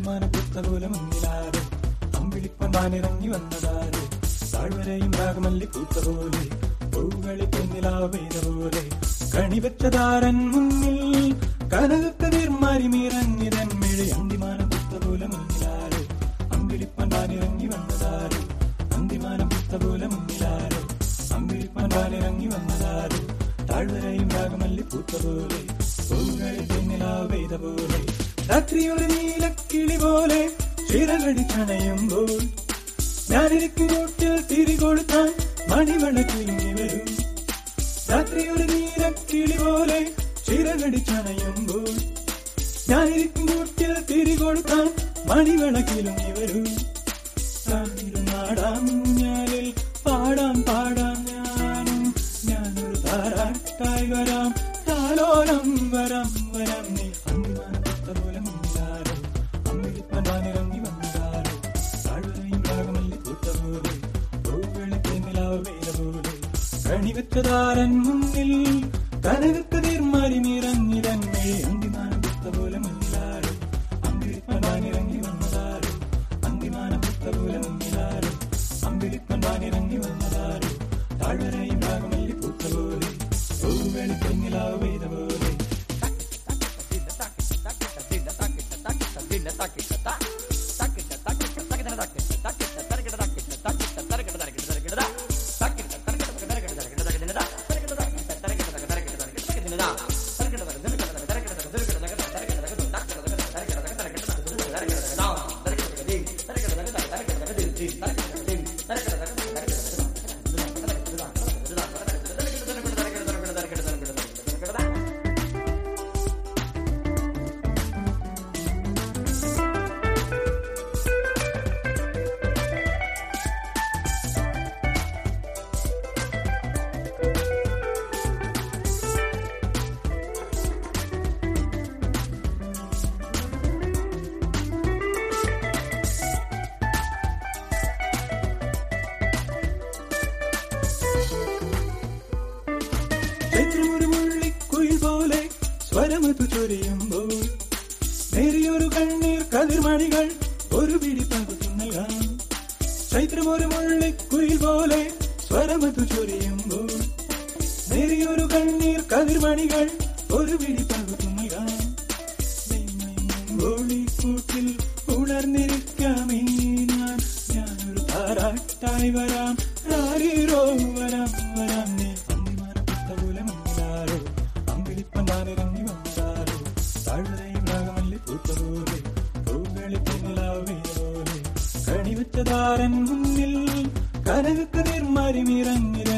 അന്തിമാനം പുത്ത പോലെ മുന്നിലാരോ അമ്പിളിപ്പൻ വാനിറങ്ങി വന്നതാരോ താഴ്വരയും രാഗമല്ലി പൂത്ത പോലെ പൂകളി പെണ്ണിലാവ് പെയ്ത പോലെ കണിവെച്ചതാരൻ മുന്നിൽ കനകക്കതിർ മാറി മീറങ്ങിതൻ മിഴി അന്തിമാനം പുത്ത പോലെ മുന്നിലാരോ അമ്പിളിപ്പൻ വാനിറങ്ങി വന്നതാരോ അന്തിമാനം പുത്ത പോലെ മുന്നിലാരോ അമ്പിളിപ്പൻ വാനിറങ്ങി വന്നതാരോ താഴ്വരയും രാഗമല്ലി പൂത്ത പോലെ പൂകളി പെണ്ണിലാവ് പെയ്ത പോലെ രാത്രിയൊരു നീലക്കിളി പോലെ ചിറകടി ചണയുമ്പോൾ ഞാനിരിക്കും കൂട്ടിൽ തിരി കൊടുത്താൽ മണിവളക്കിങ്ങി വരും രാത്രിയൊരു നീലക്കിളി പോലെ ചിറകടി ചണയുമ്പോൾ ഞാനിരിക്കും കൂട്ടിൽ തിരി കൊടുത്താൽ മണിവളക്കിലുങ്ങി വരും നാടാം ഞാലിൽ പാടാം പാടാം ഞാനും ഞാനൊരു താരാട്ടായി വരാം താലോലം വരാം വരാം നീ അന്തിമാനം പുത്ത പോലെ മുന്നിലാരോ അമ്മിളിപ്പൻ വാനിറങ്ങി വന്നതാരോ താഴ്വരയും രാഗമല്ലി പൂത്ത പോലെ പൂവെളി പെണ്ണിലാവ് പെയ്ത പോലെ കണിവെച്ചതാരൻ മുന്നിൽ കനകക്കതിർ മാറി നിറഞ്ഞിതൻ മെഴി അന്തിമാനം പുത്ത പോലെ മുന്നിലാരോ അമ്മിളിപ്പൻ വാനിറങ്ങി വന്നതാരോ അന്തിമാനം പുത്ത പോലെ മുന്നിലാരോ അമ്പിളിപ്പൻ വാനിറങ്ങി വന്നതാരോ താഴ്വരയും രാഗമല്ലി പൂത്ത പോലെ പൂവെളി പെണ്ണിലാവ് പെയ്ത പോലെ ചൈത്രമൊരു മുള്ളിക്കുയിൽ പോലെ സ്വരമതു ചൊരിയുമ്പോൾ നേരിയൊരു കണ്ണീർ കതിർമണികൾ ഒരു പിടി പകുത്തു നൽകാം ചൈത്രമൊരു മുള്ളിക്കുയിൽ പോലെ സ്വരമതു ചൊരിയുമ്പോൾ നേരിയൊരു കണ്ണീർ കതിർമണികൾ ഒരു പിടി പകുത്തു നൽകാം കൂട്ടിൽ ഉണർന്നിരിക്കാമേ ഞാൻ ഞാനൊരു താരാട്ടായി വരാം രാരീരോ വരാം വരാം നീ അന്തിമാനം പുത്ത പോലെ മുന്നിലാരോ അമ്പിളിപ്പൻ വാനിറങ്ങി വന്നാരോ താഴ്വരയും രാഗമല്ലി പൂത്ത പോലെ പൂകളി പിന്നിലാവേ പോലെ കണിവെച്ചതാരൻ മുന്നിൽ കനകക്കതിർ മറിമിറങ്ങിര